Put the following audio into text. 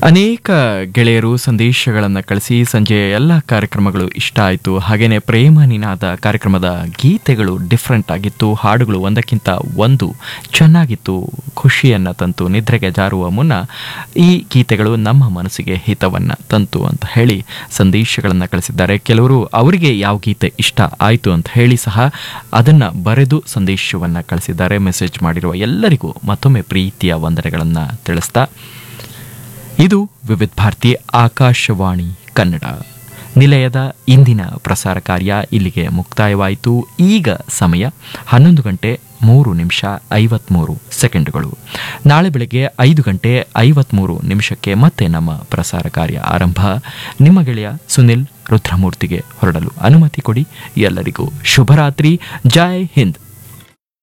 ಅನೇಕ ಗೆಳೆಯರು ಸಂದೇಶಗಳನ್ನು ಕಳಿಸಿ ಸಂಜೆಯ ಎಲ್ಲ ಕಾರ್ಯಕ್ರಮಗಳು ಇಷ್ಟ ಆಯಿತು ಹಾಗೆಯೇ ಪ್ರೇಮ ನಿನಾದ ಕಾರ್ಯಕ್ರಮದ ಗೀತೆಗಳು ಡಿಫ್ರೆಂಟ್ ಆಗಿತ್ತು ಹಾಡುಗಳು ಒಂದಕ್ಕಿಂತ ಒಂದು ಚೆನ್ನಾಗಿತ್ತು ಖುಷಿಯನ್ನು ತಂತು ನಿದ್ರೆಗೆ ಜಾರುವ ಮುನ್ನ ಈ ಗೀತೆಗಳು ನಮ್ಮ ಮನಸ್ಸಿಗೆ ಹಿತವನ್ನು ತಂತು ಅಂತ ಹೇಳಿ ಸಂದೇಶಗಳನ್ನು ಕಳಿಸಿದ್ದಾರೆ ಕೆಲವರು ಅವರಿಗೆ ಯಾವ ಗೀತೆ ಇಷ್ಟ ಆಯಿತು ಅಂತ ಹೇಳಿ ಸಹ ಅದನ್ನು ಬರೆದು ಸಂದೇಶವನ್ನು ಕಳಿಸಿದ್ದಾರೆ ಮೆಸೇಜ್ ಮಾಡಿರುವ ಎಲ್ಲರಿಗೂ ಮತ್ತೊಮ್ಮೆ ಪ್ರೀತಿಯ ವಂದನೆಗಳನ್ನು ತಿಳಿಸ್ತಾ ಇದು ವಿವಿಧ ಭಾರತಿ ಆಕಾಶವಾಣಿ ಕನ್ನಡ ನಿಲಯದ ಇಂದಿನ ಪ್ರಸಾರ ಕಾರ್ಯ ಇಲ್ಲಿಗೆ ಮುಕ್ತಾಯವಾಯಿತು ಈಗ ಸಮಯ ಹನ್ನೊಂದು ಗಂಟೆ ಮೂರು ನಿಮಿಷ ಐವತ್ಮೂರು ಸೆಕೆಂಡುಗಳು ನಾಳೆ ಬೆಳಗ್ಗೆ ಐದು ಗಂಟೆ ಐವತ್ಮೂರು ನಿಮಿಷಕ್ಕೆ ಮತ್ತೆ ನಮ್ಮ ಪ್ರಸಾರ ಕಾರ್ಯ ಆರಂಭ ನಿಮ್ಮ ಗೆಳೆಯ ಸುನಿಲ್ ರುದ್ರಮೂರ್ತಿಗೆ ಹೊರಡಲು ಅನುಮತಿ ಕೊಡಿ ಎಲ್ಲರಿಗೂ ಶುಭರಾತ್ರಿ ಜೈ ಹಿಂದ್